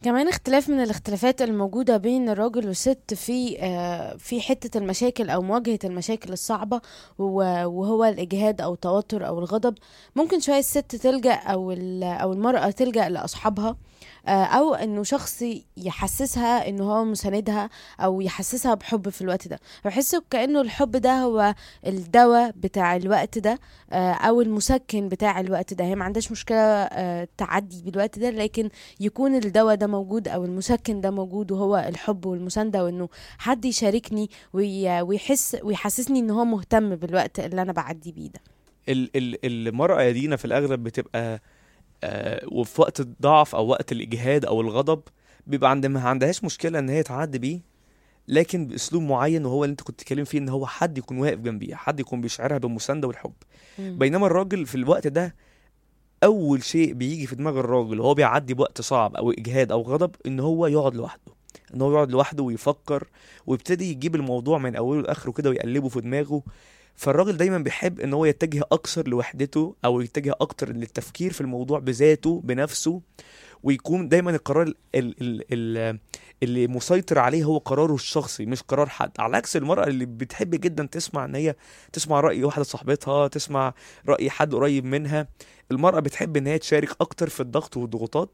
كمان اختلاف من الاختلافات الموجودة بين الراجل والست في آه، في حتة المشاكل أو مواجهة المشاكل الصعبة و- وهو الإجهاد أو التوتر أو الغضب ممكن شوية الست تلجأ أو ال- أو المرأة تلجأ لأصحابها آه، أو إنه شخص يحسسها إنه هو مساندها أو يحسسها بحب في الوقت ده بحس كأنه الحب ده هو الدواء بتاع الوقت ده آه، أو المسكن بتاع الوقت ده هي ما عندهاش مشكلة آه، تعدي بالوقت ده لكن يكون الدواء ده موجود او المسكن ده موجود وهو الحب والمسانده وانه حد يشاركني وي- ويحس ويحسسني ان هو مهتم بالوقت اللي انا بعدي بيه ده ال ال المرأة يا دينا في الأغلب بتبقى آه وفي وقت الضعف أو وقت الإجهاد أو الغضب بيبقى عند ما عندهاش مشكلة إن هي تعدي بيه لكن بأسلوب معين وهو اللي أنت كنت بتتكلم فيه إن هو حد يكون واقف جنبيها حد يكون بيشعرها بالمساندة والحب مم. بينما الراجل في الوقت ده أول شيء بيجي في دماغ الراجل وهو بيعدي بوقت صعب أو إجهاد أو غضب إن هو يقعد لوحده إن هو يقعد لوحده ويفكر ويبتدي يجيب الموضوع من أوله لآخره كده ويقلبه في دماغه فالراجل دايما بيحب ان هو يتجه اكثر لوحدته او يتجه اكتر للتفكير في الموضوع بذاته بنفسه ويكون دايما القرار ال ال ال اللي مسيطر عليه هو قراره الشخصي مش قرار حد على عكس المرأة اللي بتحب جدا تسمع ان هي تسمع رأي واحدة صاحبتها تسمع رأي حد قريب منها المرأة بتحب ان هي تشارك اكتر في الضغط والضغوطات